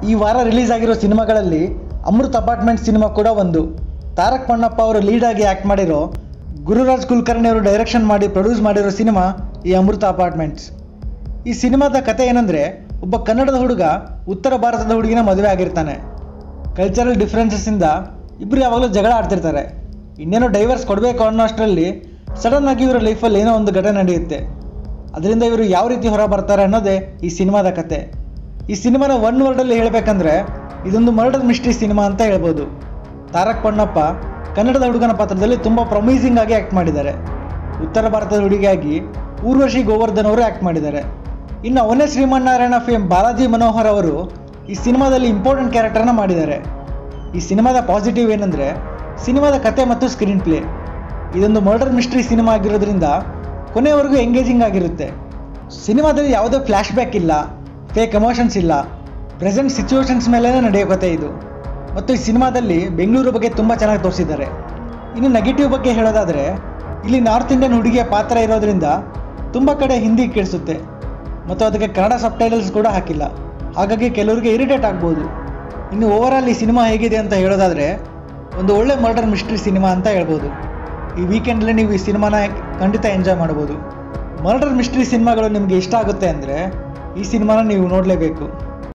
ಈ ವಾರ ರಿಲೀಸ್ ಆಗಿರೋ ಸಿನಿಮಾಗಳಲ್ಲಿ ಅಮೃತ್ ಅಪಾರ್ಟ್ಮೆಂಟ್ ಸಿನಿಮಾ ಕೂಡ ಒಂದು ತಾರಕ್ ಮಣ್ಣಪ್ಪ ಅವರು ಲೀಡಾಗಿ ಆ್ಯಕ್ಟ್ ಮಾಡಿರೋ ಗುರುರಾಜ್ ಕುಲಕರ್ಣಿ ಅವರು ಡೈರೆಕ್ಷನ್ ಮಾಡಿ ಪ್ರೊಡ್ಯೂಸ್ ಮಾಡಿರೋ ಸಿನಿಮಾ ಈ ಅಮೃತ ಅಪಾರ್ಟ್ಮೆಂಟ್ಸ್ ಈ ಸಿನಿಮಾದ ಕತೆ ಏನಂದರೆ ಒಬ್ಬ ಕನ್ನಡದ ಹುಡುಗ ಉತ್ತರ ಭಾರತದ ಹುಡುಗಿನ ಮದುವೆ ಆಗಿರ್ತಾನೆ ಕಲ್ಚರಲ್ ಡಿಫ್ರೆನ್ಸಸ್ಸಿಂದ ಇಬ್ಬರು ಯಾವಾಗಲೂ ಜಗಳ ಆಡ್ತಿರ್ತಾರೆ ಇನ್ನೇನೋ ಡೈವರ್ಸ್ ಕೊಡಬೇಕು ಅನ್ನೋ ಅಷ್ಟರಲ್ಲಿ ಸಡನ್ ಆಗಿ ಇವರ ಲೈಫಲ್ಲಿ ಏನೋ ಒಂದು ಘಟನೆ ನಡೆಯುತ್ತೆ ಅದರಿಂದ ಇವರು ಯಾವ ರೀತಿ ಹೊರ ಬರ್ತಾರೆ ಅನ್ನೋದೇ ಈ ಸಿನಿಮಾದ ಕತೆ ಈ ಸಿನಿಮಾನ ಒನ್ ವರ್ಡಲ್ಲಿ ಹೇಳಬೇಕಂದ್ರೆ ಇದೊಂದು ಮರ್ಡರ್ ಮಿಸ್ಟ್ರಿ ಸಿನಿಮಾ ಅಂತ ಹೇಳ್ಬೋದು ತಾರಕ್ ಪಣ್ಣಪ್ಪ ಕನ್ನಡದ ಹುಡುಗನ ಪಾತ್ರದಲ್ಲಿ ತುಂಬ ಪ್ರೊಮೈಸಿಂಗ್ ಆಗಿ ಆ್ಯಕ್ಟ್ ಮಾಡಿದ್ದಾರೆ ಉತ್ತರ ಭಾರತದ ಹುಡುಗಿಯಾಗಿ ಊರ್ವಶಿ ಗೋವರ್ಧನ್ ಅವರು ಆ್ಯಕ್ಟ್ ಮಾಡಿದ್ದಾರೆ ಇನ್ನು ಅವನೇ ಶ್ರೀಮನ್ನಾರಾಯಣ ಫೇಮ್ ಬಾಲಾಜಿ ಮನೋಹರ್ ಅವರು ಈ ಸಿನಿಮಾದಲ್ಲಿ ಇಂಪಾರ್ಟೆಂಟ್ ಕ್ಯಾರೆಕ್ಟರ್ನ ಮಾಡಿದ್ದಾರೆ ಈ ಸಿನಿಮಾದ ಪಾಸಿಟಿವ್ ಏನಂದರೆ ಸಿನಿಮಾದ ಕತೆ ಮತ್ತು ಸ್ಕ್ರೀನ್ ಪ್ಲೇ ಇದೊಂದು ಮರ್ಡರ್ ಮಿಸ್ಟ್ರಿ ಸಿನಿಮಾ ಆಗಿರೋದ್ರಿಂದ ಕೊನೆಯವರೆಗೂ ಎಂಗೇಜಿಂಗ್ ಆಗಿರುತ್ತೆ ಸಿನಿಮಾದಲ್ಲಿ ಯಾವುದೇ ಫ್ಲ್ಯಾಶ್ ಬ್ಯಾಕ್ ಇಲ್ಲ ಫೇಕ್ ಎಮೋಷನ್ಸ್ ಇಲ್ಲ ಪ್ರೆಸೆಂಟ್ ಸಿಚುವೇಶನ್ಸ್ ಮೇಲೇ ನಡೆಯೋ ಕತೆ ಇದು ಮತ್ತು ಈ ಸಿನಿಮಾದಲ್ಲಿ ಬೆಂಗಳೂರು ಬಗ್ಗೆ ತುಂಬ ಚೆನ್ನಾಗಿ ತೋರಿಸಿದ್ದಾರೆ ಇನ್ನು ನೆಗೆಟಿವ್ ಬಗ್ಗೆ ಹೇಳೋದಾದರೆ ಇಲ್ಲಿ ನಾರ್ತ್ ಇಂಡಿಯನ್ ಹುಡುಗಿಯ ಪಾತ್ರ ಇರೋದ್ರಿಂದ ತುಂಬ ಕಡೆ ಹಿಂದಿ ಕೇಳಿಸುತ್ತೆ ಮತ್ತು ಅದಕ್ಕೆ ಕನ್ನಡ ಸಬ್ಟೈಟಲ್ಸ್ ಕೂಡ ಹಾಕಿಲ್ಲ ಹಾಗಾಗಿ ಕೆಲವರಿಗೆ ಇರಿಟೇಟ್ ಆಗ್ಬೋದು ಇನ್ನು ಓವರಾಲ್ ಈ ಸಿನಿಮಾ ಹೇಗಿದೆ ಅಂತ ಹೇಳೋದಾದರೆ ಒಂದು ಒಳ್ಳೆ ಮರ್ಡರ್ ಮಿಸ್ಟ್ರಿ ಸಿನಿಮಾ ಅಂತ ಹೇಳ್ಬೋದು ಈ ವೀಕೆಂಡಲ್ಲಿ ನೀವು ಈ ಸಿನಿಮಾನ ಖಂಡಿತ ಎಂಜಾಯ್ ಮಾಡ್ಬೋದು ಮರ್ಡರ್ ಮಿಸ್ಟ್ರಿ ಸಿನಿಮಾಗಳು ನಿಮಗೆ ಇಷ್ಟ ಆಗುತ್ತೆ ಅಂದರೆ ಈ ಸಿನಿಮಾನ ನೀವು ನೋಡಲೇಬೇಕು